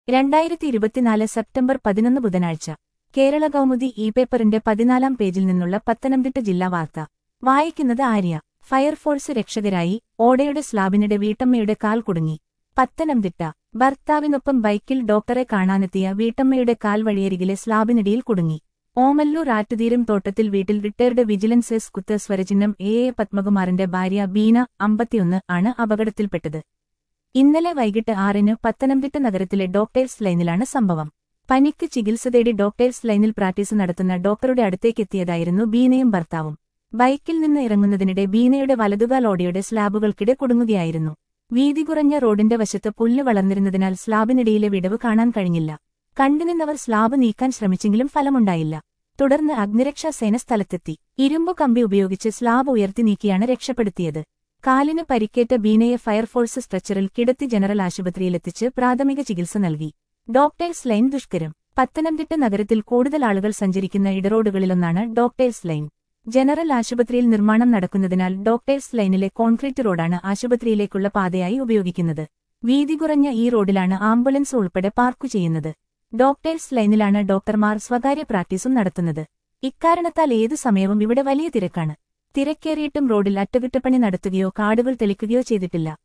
രണ്ടായിരത്തി ഇരുപത്തിനാല് സെപ്റ്റംബർ പതിനൊന്ന് ബുധനാഴ്ച കേരള കൗമുദി ഇ പേപ്പറിന്റെ പതിനാലാം പേജിൽ നിന്നുള്ള പത്തനംതിട്ട ജില്ലാ വാർത്ത വായിക്കുന്നത് ആര്യ ഫയർഫോഴ്സ് രക്ഷകരായി ഓടയുടെ സ്ലാബിനിടെ വീട്ടമ്മയുടെ കാൽ കുടുങ്ങി പത്തനംതിട്ട ഭർത്താവിനൊപ്പം ബൈക്കിൽ ഡോക്ടറെ കാണാനെത്തിയ വീട്ടമ്മയുടെ കാൽ വഴിയരികിലെ സ്ലാബിനിടയിൽ കുടുങ്ങി ഓമല്ലൂർ ആറ്റുതീരം തോട്ടത്തിൽ വീട്ടിൽ റിട്ടയർഡ് വിജിലൻസ് എസ് കുത്ത് സ്വരചിഹ്നം എ എ പത്മകുമാറിന്റെ ഭാര്യ ബീന അമ്പത്തിയൊന്ന് ആണ് അപകടത്തിൽപ്പെട്ടത് ഇന്നലെ വൈകിട്ട് ആറിന് പത്തനംതിട്ട നഗരത്തിലെ ഡോക്ടേഴ്സ് ലൈനിലാണ് സംഭവം പനിക്ക് ചികിത്സ തേടി ഡോക്ടേഴ്സ് ലൈനിൽ പ്രാക്ടീസ് നടത്തുന്ന ഡോക്ടറുടെ അടുത്തേക്കെത്തിയതായിരുന്നു ബീനയും ഭർത്താവും ബൈക്കിൽ നിന്ന് ഇറങ്ങുന്നതിനിടെ ബീനയുടെ വലതുകാൽ ഓടിയുടെ സ്ലാബുകൾക്കിടെ കുടുങ്ങുകയായിരുന്നു വീതി കുറഞ്ഞ റോഡിന്റെ വശത്ത് പുല്ല് വളർന്നിരുന്നതിനാൽ സ്ലാബിനിടയിലെ വിടവ് കാണാൻ കഴിഞ്ഞില്ല കണ്ടുനിന്നവർ സ്ലാബ് നീക്കാൻ ശ്രമിച്ചെങ്കിലും ഫലമുണ്ടായില്ല തുടർന്ന് അഗ്നിരക്ഷാ സേന സ്ഥലത്തെത്തി ഇരുമ്പു കമ്പി ഉപയോഗിച്ച് സ്ലാബ് ഉയർത്തി നീക്കിയാണ് രക്ഷപ്പെടുത്തിയത് കാലിന് പരിക്കേറ്റ ബീനയെ ഫയർഫോഴ്സ് സ്ട്രെച്ചറിൽ കിടത്തി ജനറൽ ആശുപത്രിയിലെത്തിച്ച് പ്രാഥമിക ചികിത്സ നൽകി ഡോക്ടേഴ്സ് ലൈൻ ദുഷ്കരം പത്തനംതിട്ട നഗരത്തിൽ കൂടുതൽ ആളുകൾ സഞ്ചരിക്കുന്ന ഇടറോഡുകളിലൊന്നാണ് ഡോക്ടേഴ്സ് ലൈൻ ജനറൽ ആശുപത്രിയിൽ നിർമ്മാണം നടക്കുന്നതിനാൽ ഡോക്ടേഴ്സ് ലൈനിലെ കോൺക്രീറ്റ് റോഡാണ് ആശുപത്രിയിലേക്കുള്ള പാതയായി ഉപയോഗിക്കുന്നത് വീതി കുറഞ്ഞ ഈ റോഡിലാണ് ആംബുലൻസ് ഉൾപ്പെടെ പാർക്കു ചെയ്യുന്നത് ഡോക്ടേഴ്സ് ലൈനിലാണ് ഡോക്ടർമാർ സ്വകാര്യ പ്രാക്ടീസും നടത്തുന്നത് ഇക്കാരണത്താൽ ഏതു സമയവും ഇവിടെ വലിയ തിരക്കാണ് തിരക്കേറിയിട്ടും റോഡിൽ അറ്റകുറ്റപ്പണി നടത്തുകയോ കാടുകൾ തെളിക്കുകയോ ചെയ്തിട്ടില്ല